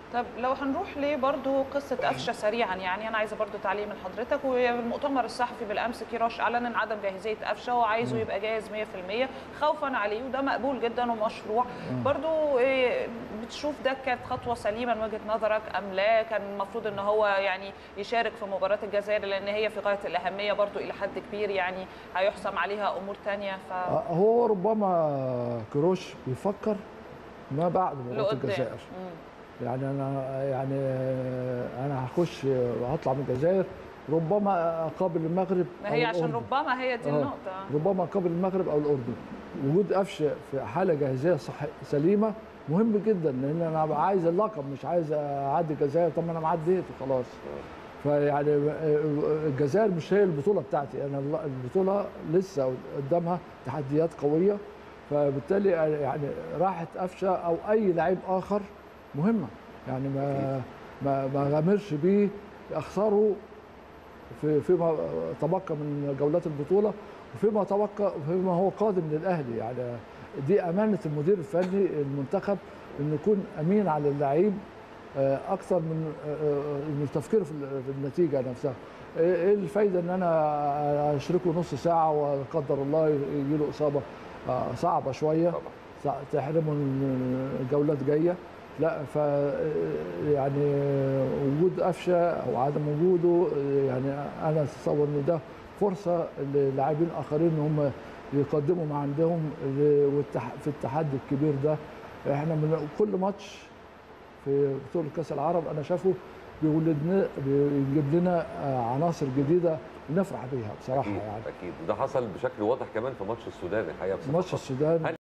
طب لو هنروح ليه برضو قصة قفشة سريعا يعني أنا عايزة برضو تعليق من حضرتك والمؤتمر الصحفي بالأمس كيروش أعلن عن عدم جاهزية قفشة وعايزه يبقى جاهز 100% خوفا عليه وده مقبول جدا ومشروع برضو إيه، بتشوف ده كانت خطوة سليمة من وجهة نظرك أم لا كان المفروض أن هو يعني يشارك في مباراة الجزائر لأن هي في غاية الأهمية برضو إلى حد كبير يعني هيحسم عليها أمور تانية ف هو ربما كروش بيفكر ما بعد مباراه لقدام. الجزائر مم. يعني انا يعني انا هخش وهطلع من الجزائر ربما اقابل المغرب ما هي أو عشان الأردن. ربما هي دي آه. النقطة ربما قبل المغرب او الاردن وجود قفشه في حاله جاهزيه صح سليمه مهم جدا لان انا ببقى عايز اللقب مش عايز اعدي الجزائر طب ما انا معديت وخلاص فيعني الجزائر مش هي البطوله بتاعتي انا البطوله لسه قدامها تحديات قويه فبالتالي يعني راحه قفشه او اي لعيب اخر مهمه يعني ما ما ما غامرش بيه اخسره في فيما تبقى من جولات البطوله وفيما تبقى فيما هو قادم للاهلي يعني دي امانه المدير الفني المنتخب انه يكون امين على اللعيب آه، اكثر من آه، آه، من التفكير في ال- في النتيجه نفسها ايه إيه الفايده ان انا اشركه نص ساعه ولا قدر الله يجي له اصابه آه، صعبه شويه طبعا صع- تحرمه من الجولات جايه لا ف يعني وجود قفشه او عدم وجوده يعني انا اتصور ان ده فرصه للاعبين اخرين ان هم يقدموا ما عندهم ل- والتح- في التحدي الكبير ده احنا من كل ماتش في بطوله كاس العرب انا شافه بيولدنا بيجيب لنا آه، عناصر جديده نفرح بيها بصراحه اكيد يعني اكيد وده حصل بشكل واضح كمان في ماتش السودان الحقيقه بصراحه ماتش السودان هل